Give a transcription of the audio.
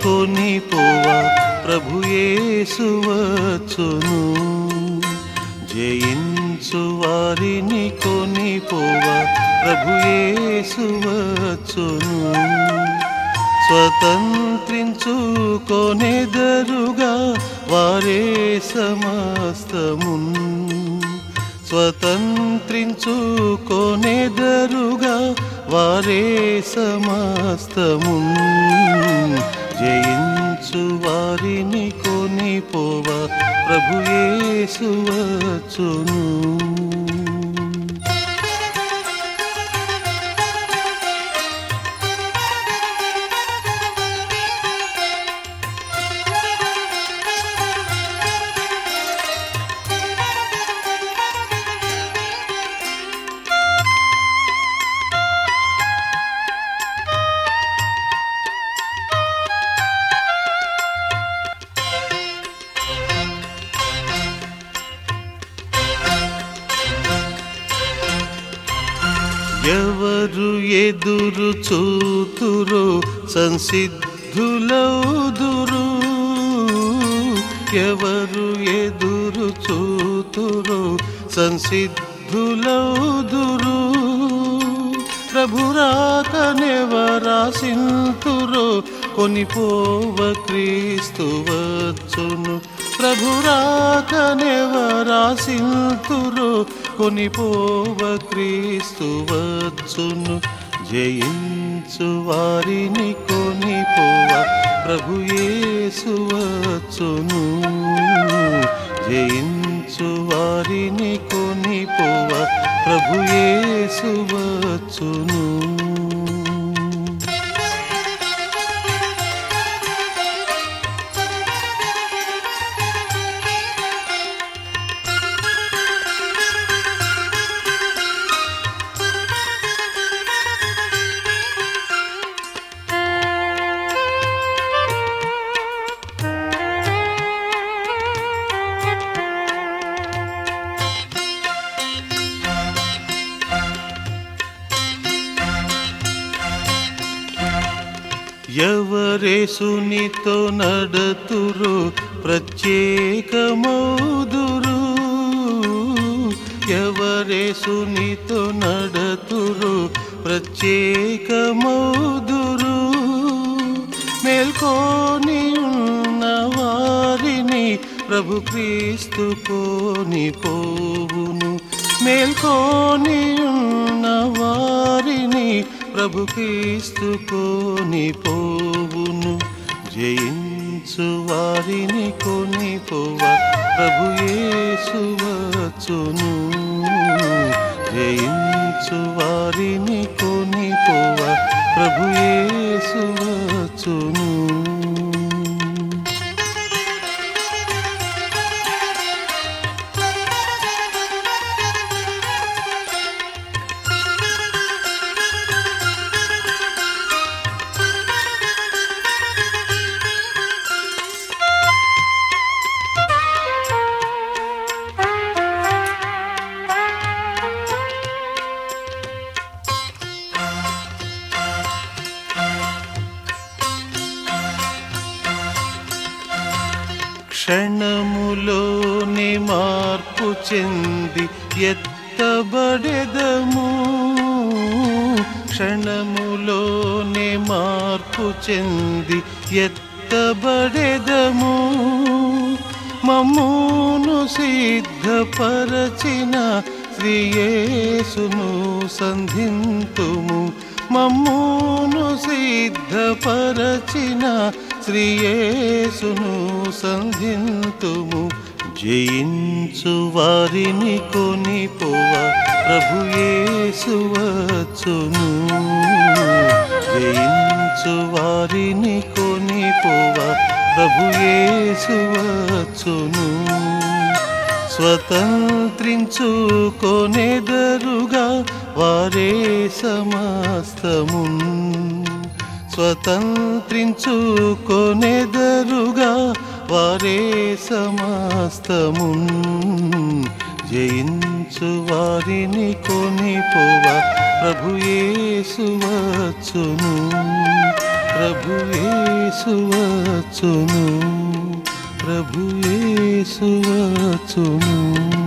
కొనిపోవా ప్రభుయేసు వచ్చును జయించు వారిని కొనిపోవా ప్రభుయేసు వచ్చును స్వతంత్రించుకొనెదరుగా వారే సమస్తమున్ స్వతంత్రించుకొనెదరుగా వారే సమస్తమున్ జయించు వారిని కొనిపోవా ప్రభుయేసు వచ్చును ఎవరు ఎదురు చూతురో సంసిద్ధులౌదురు ఎవరు ఎదురు చూతురో సంసిద్ధులౌదురు ప్రభురాకనెవరాసింతురో కొనిపోవ క్రీస్తు వచ్చును ప్రభురాకనెవరాసింతురో కొనిపోవ క్రీస్తు వచ్చును జయించు వారిని కొనిపోవ ప్రభుయేసు వచ్చును జయించు వారిని కొనిపోవ ప్రభుయేసు వచ్చును ఎవరేసునితో నడతురు ప్రత్యేకమౌదురు ఎవరేసునితో నడతురు ప్రత్యేకమౌదురు మేల్కొని ఉన్న వారిని ప్రభు క్రీస్తు కోని పోవును మేల్కొని ఉన్న వారిని ప్రభు క్రీస్తు కోని పోవును జయించు వారిని కొని పోవ ప్రభు యేసు వచ్చును జయించు వారిని కొని పోవ ప్రభు యేసు వచ్చును క్షణములోని మార్పు చెంది ఎత్తబడెదము క్షణములోని మార్పు చెంది ఎత్తబడెదము మమ్మును సిద్ధపరచిన శ్రీయేసును సంధింతుము మమ్మును సిద్ధపరచిన శ్రీయేసును సంధింతుము జయించు వారిని కొనిపోవ ప్రభు యేసు వచ్చును జయించు వారిని కొనిపోవ ప్రభు యేసు వచ్చును స్వతంత్రించుకొనెదరుగా వారే సమస్తమున్ స్వతంత్రించుకొనెదరుగా వారే సమస్తమున్ జయించు వారిని కొనిపోవ ప్రభు యేసు వచ్చును ప్రభు యేసు వచ్చును ప్రభు యేసు వచ్చును